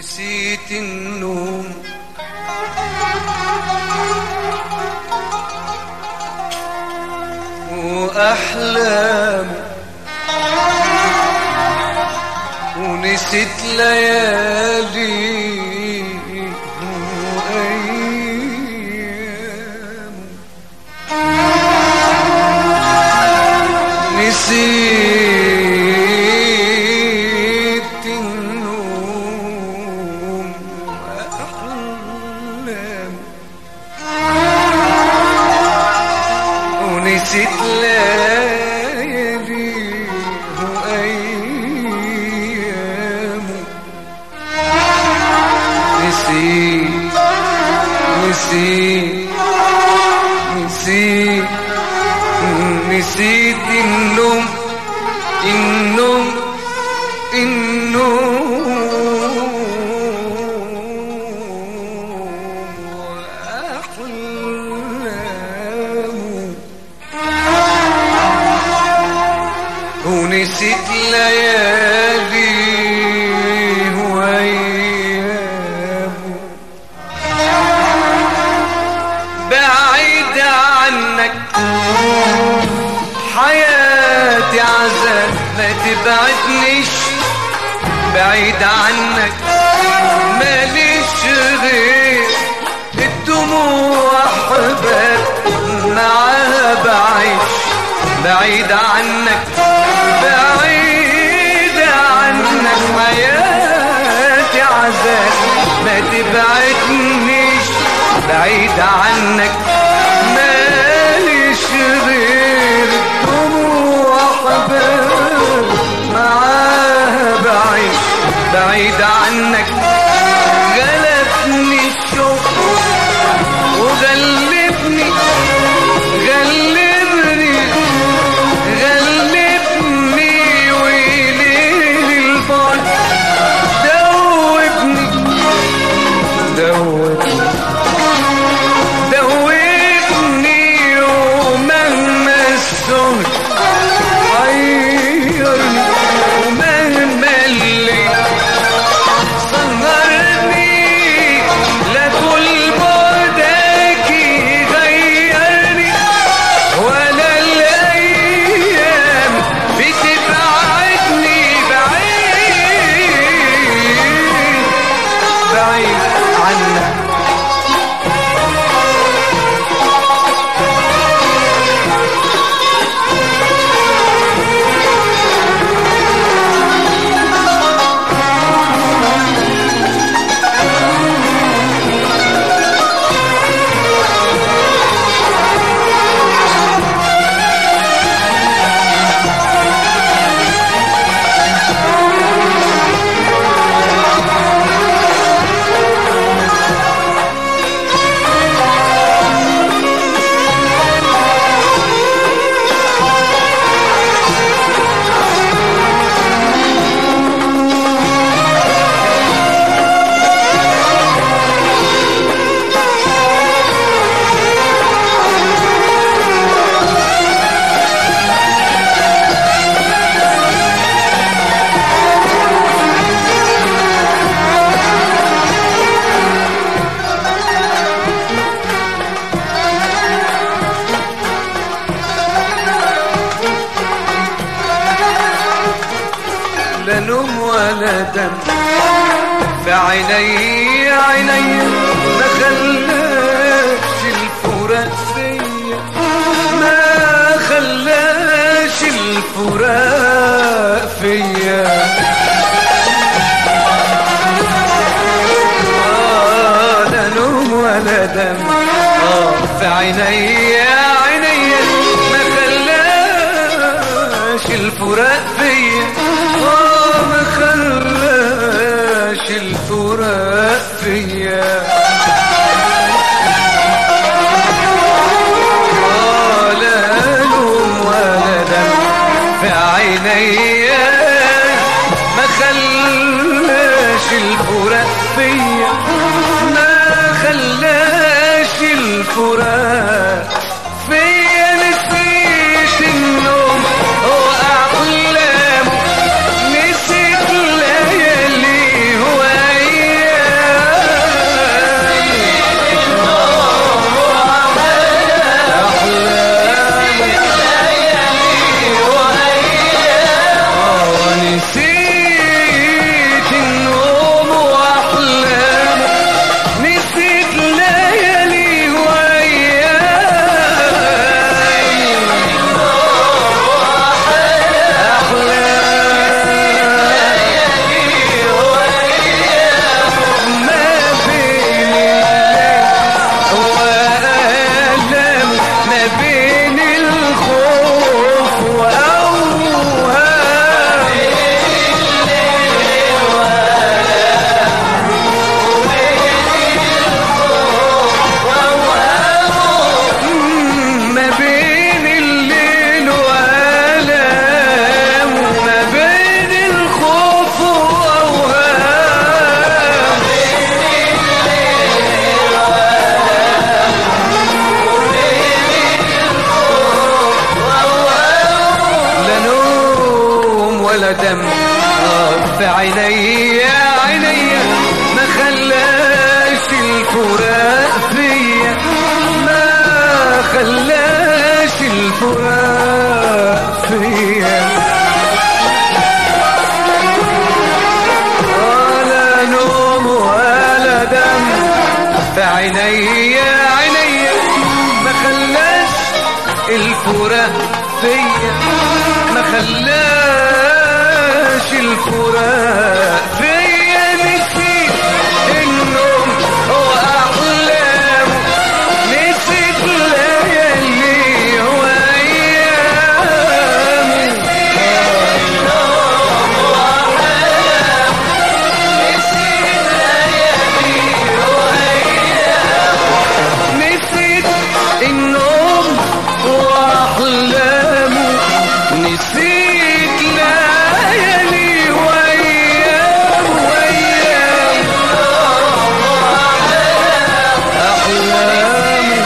نسيت النوم وأحلام ونسيت ليالي وأيام نسيت النوم وأحلام ونسيت ليالي وأيام نسيت نسيت نسيت نسيت النوم النوم النوم وأحلام ونسيت ليالي وأيام بعيد عنك حياتي عذاب ما تبعدنيش بعيد عنك ماليش غير الدموع حباب معاها بعيش بعيد عنك بعيد عنك حياتي عذاب ما تبعدنيش بعيد عنك ماليش غير الدموع حباب معاها بعيش بعيد عنك غلبني الشوق وغلبني غلبني غلبني ويليل البعد دوبني دوبني دوبني ومهما السهد غيرني ومهما الليل سهرني لا كل بعدك يغيرني ولا الايام بتبعدني بعيد بعيد عنك لا نوم ولا دم في عيني عيني ما خلاش الفراق فيا ما خلاش الفراق فيا آه لا نوم ولا دم آه في عيني عيني ما خلاش الفراق فيا آه ما خلاش الفراق فيا آه لا نوم ولا دم في عيني ما خلاش الفراق فيا ما خلاش الفراق فيا نسيت النوم وأحلام نسيت ليالي وأيام الفراق فيا ما خلاش الفراق فيا ولا نوم ولا دم في عيني عيني ما خلاش الفراق فيا ما خلاش الفراق فيا نسيت النوم واحلام نسيت ليالي وايام نسيت النوم واحلامه نسيت ليالي وايام وايام احلامي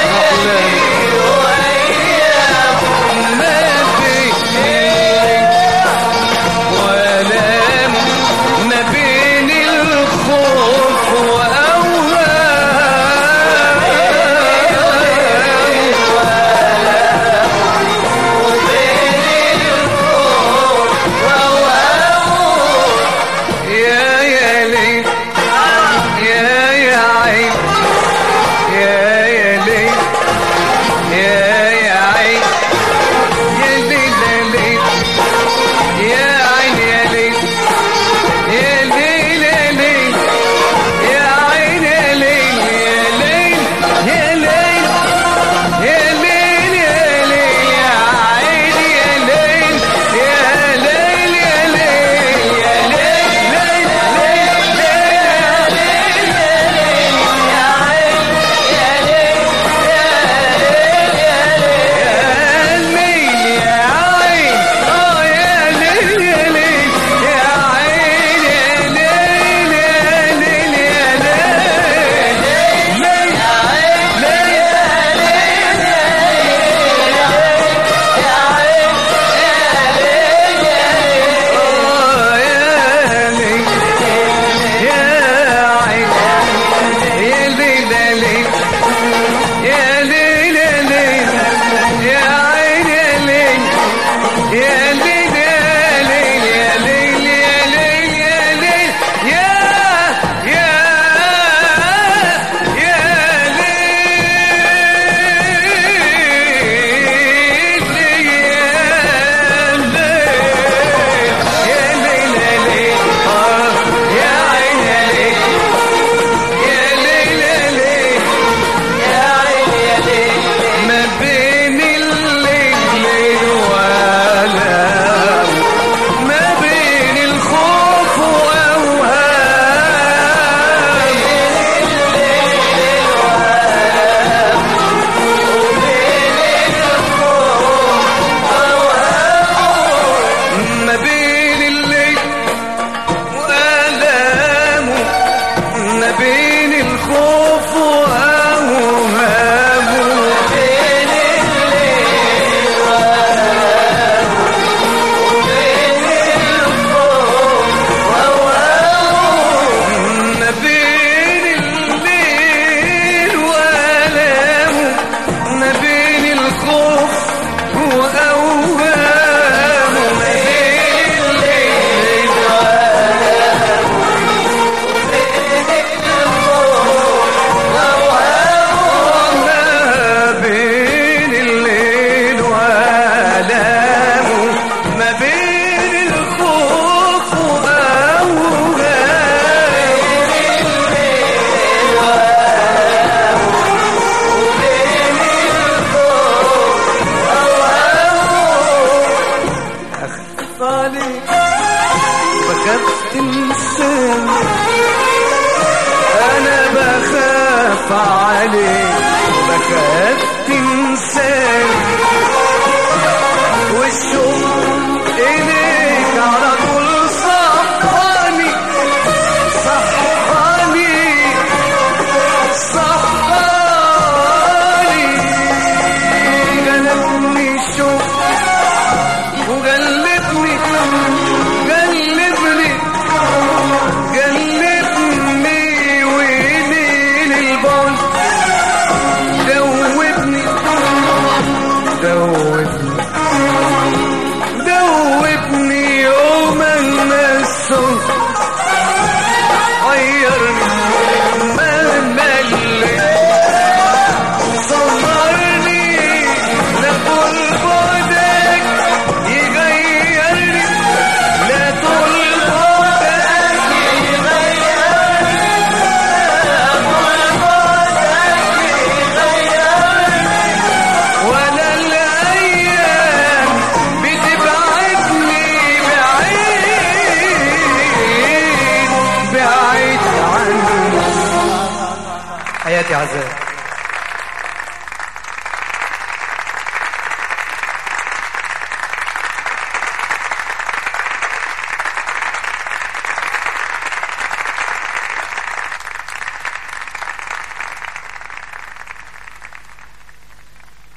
احلامي ما في ولا ما بين الخوف واوهام يا يا ليل يا يا عين يا يا ليل يا يا عين يا ليل يا ليل يا عين يا ليل يا ليل يا ليل يا عين يا ليل يا ليل يا ليل يا ليل يا ليل يا عين يا ليل يا ليل يا ليل يا ليل ليل ليل يا ليل يا عين اه يا ليل يا ليل يا عين يا ليل يا ليل يا ليل ليل ليل اه يا ليل يا عين يا ليل يا ليل يا ليل يا ليل يا عين يا ليل يا ليل يا ليل يا ليل يا ليل يا ليل يا يا يا ليل يا ليل يا ليل يا ليل آه يا عين يا ليل يا ليل يا ليل ما بين الليل والآم ما بين الخوف وأوهام ما بين الليل وآلامه ما بين الخوف وأوهامه بين الليل ما بين الليل وآلامه ما بين الخوف وأوهامه ما بين الليل ما بين الليل وآلامه ما بين الخوف وأوهامه أخف عليك بخاف تنساني أنا بخاف عليك بخاف تنساني والشوق إليك على طول صحاني صحاني صحاني غلبني الشوق وقلبني قلبني قلبني ويليل عزام